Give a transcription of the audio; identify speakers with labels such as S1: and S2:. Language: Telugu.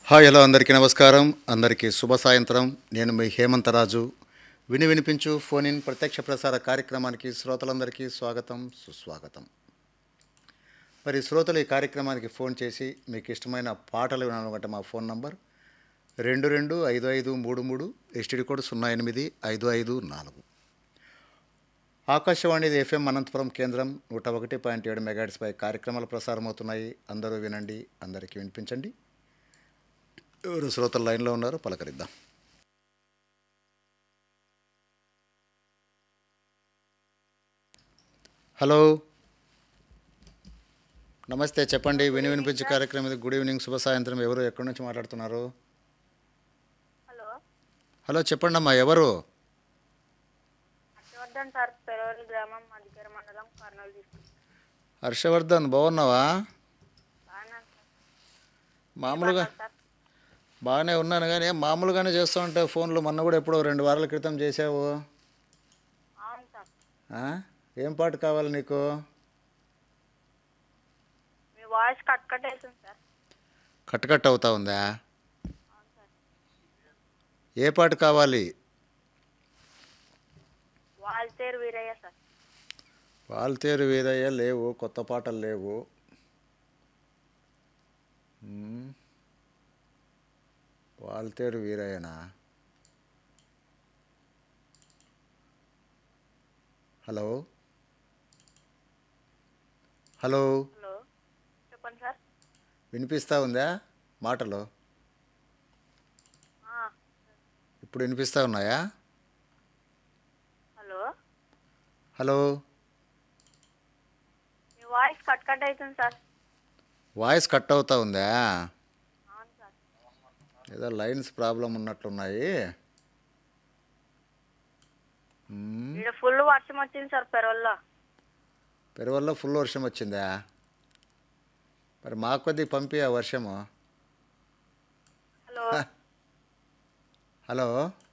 S1: హాయ్ హలో అందరికీ నమస్కారం అందరికీ శుభ సాయంత్రం నేను మీ హేమంతరాజు విని వినిపించు ఫోన్ ఇన్ ప్రత్యక్ష ప్రసార కార్యక్రమానికి శ్రోతలందరికీ స్వాగతం సుస్వాగతం మరి శ్రోతలు ఈ కార్యక్రమానికి ఫోన్ చేసి మీకు ఇష్టమైన పాటలు వినాలనుకుంటే మా ఫోన్ నంబర్ రెండు రెండు ఐదు ఐదు మూడు మూడు ఎస్టీడీ కోడ్ సున్నా ఎనిమిది ఐదు ఐదు నాలుగు ఆకాశవాణి ఎఫ్ఎం అనంతపురం కేంద్రం నూట ఒకటి పాయింట్ ఏడు మెగాట్స్పై కార్యక్రమాలు ప్రసారమవుతున్నాయి అందరూ వినండి అందరికీ వినిపించండి ఎవరు శ్రోతలు లైన్లో ఉన్నారు పలకరిద్దాం హలో నమస్తే చెప్పండి విని వినిపించే కార్యక్రమం ఇది గుడ్ ఈవినింగ్ శుభ సాయంత్రం ఎవరు ఎక్కడి నుంచి మాట్లాడుతున్నారు
S2: హలో
S1: హలో చెప్పండి అమ్మా ఎవరు
S2: హర్షవర్ధన్ సార్ పెరవరి గ్రామం మధికర మండలం కర్నూలు డిస్ట్రిక్ట్
S1: హర్షవర్ధన్ బాగున్నావా
S2: బాగున్నాను సార్
S1: మామూలుగా
S2: సార్
S1: బాగానే ఉన్నాను కానీ ఏం మామూలుగానే చేస్తూ ఉంటే ఫోన్లు మొన్న కూడా ఎప్పుడో రెండు వారాల క్రితం చేసావు
S2: అవును సార్
S1: ఆ? ఏం పాట కావాలి నీకు
S2: మీ వాయిస్ కట్ కట్ వేస్తుంది సార్
S1: కట్ కట్ అవుతా ఉందా
S2: అవును సార్
S1: ఏ పాట కావాలి
S2: వాల్తేరు వీరయ్య సార్
S1: వాల్తేరు వీరయ్య లేవు కొత్త పాటలు లేవు మ్మ్. వాల్తేరు వీరయ్యనా హలో హలో
S2: హలో చెప్పండి సార్
S1: వినిపిస్తా ఉందా మాటలు
S2: ఆ,
S1: ఇప్పుడు వినిపిస్తా ఉన్నాయా
S2: హలో
S1: హలో
S2: మీ వాయిస్ కట్ కట్ అవుతుంది సార్
S1: వాయిస్ కట్ అవుతా ఉందా
S2: అవును సార్
S1: ఏదో లైన్స్ ప్రాబ్లం ఉన్నట్లున్నాయి మ్మ్.
S2: ఇక్కడ ఫుల్ వర్షం వచ్చింది సార్ పెరవల్లో
S1: పెరువల్లో ఫుల్ వర్షం వచ్చిందా మరి మా కొద్ది పంపి ఆ వర్షము
S2: హలో
S1: హలో